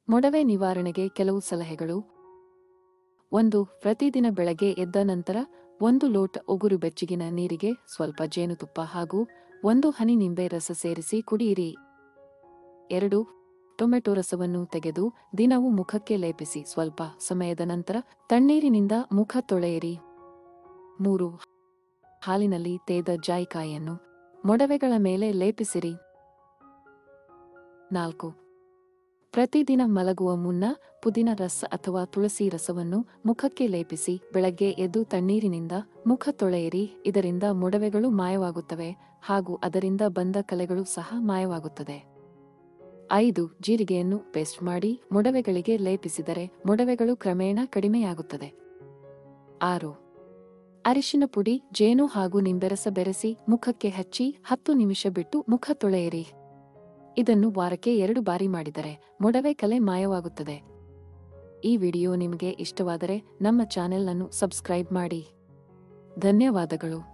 ಮೊಡವೆ ನಿವಾರಣೆಗೆ ಕೆಲವು ಸಲಹೆಗಳು ಒಂದು ಪ್ರತಿದಿನ ಬೆಳಗ್ಗೆ ಎದ್ದ ನಂತರ ಒಂದು ಲೋಟ ಉಗುರು ಬೆಚ್ಚಗಿನ ನೀರಿಗೆ ಸ್ವಲ್ಪ ಜೇನುತುಪ್ಪ ಹಾಗೂ ಒಂದು ಹನಿ ನಿಂಬೆ ರಸ ಸೇರಿಸಿ ಕುಡಿಯಿರಿ ಎರಡು ಟೊಮೆಟೊ ರಸವನ್ನು ತೆಗೆದು ದಿನವೂ ಮುಖಕ್ಕೆ ಲೇಪಿಸಿ ಸ್ವಲ್ಪ ಸಮಯದ ನಂತರ ತಣ್ಣೀರಿನಿಂದ ಮುಖ ತೊಳೆಯಿರಿ ಮೂರು ಹಾಲಿನಲ್ಲಿ ತೇದ ಜಾಯಿಕಾಯಿಯನ್ನು ಮೊಡವೆಗಳ ಮೇಲೆ ಲೇಪಿಸಿರಿ ನಾಲ್ಕು ಪ್ರತಿದಿನ ಮಲಗುವ ಮುನ್ನ ಪುದಿನ ರಸ ಅಥವಾ ತುಳಸಿ ರಸವನ್ನು ಮುಖಕ್ಕೆ ಲೇಪಿಸಿ ಬೆಳಗ್ಗೆ ಎದ್ದು ತಣ್ಣೀರಿನಿಂದ ಮುಖ ತೊಳೆಯಿರಿ ಇದರಿಂದ ಮೊಡವೆಗಳು ಮಾಯವಾಗುತ್ತವೆ ಹಾಗೂ ಅದರಿಂದ ಬಂದ ಕಲೆಗಳು ಸಹ ಮಾಯವಾಗುತ್ತದೆ ಐದು ಜೀರಿಗೆಯನ್ನು ಪೇಸ್ಟ್ ಮಾಡಿ ಮೊಡವೆಗಳಿಗೆ ಲೇಪಿಸಿದರೆ ಮೊಡವೆಗಳು ಕ್ರಮೇಣ ಕಡಿಮೆಯಾಗುತ್ತದೆ ಆರು ಅರಿಶಿನ ಪುಡಿ ಜೇನು ಹಾಗೂ ನಿಂಬೆರಸ ಬೆರೆಸಿ ಮುಖಕ್ಕೆ ಹಚ್ಚಿ ಹತ್ತು ನಿಮಿಷ ಬಿಟ್ಟು ಮುಖ ತೊಳೆಯಿರಿ ಇದನ್ನು ವಾರಕ್ಕೆ ಎರಡು ಬಾರಿ ಮಾಡಿದರೆ ಮೊಡವೆ ಕಲೆ ಮಾಯವಾಗುತ್ತದೆ ಈ ವಿಡಿಯೋ ನಿಮಗೆ ಇಷ್ಟವಾದರೆ ನಮ್ಮ ಚಾನೆಲ್ ಅನ್ನು ಸಬ್ಸ್ಕ್ರೈಬ್ ಮಾಡಿ ಧನ್ಯವಾದಗಳು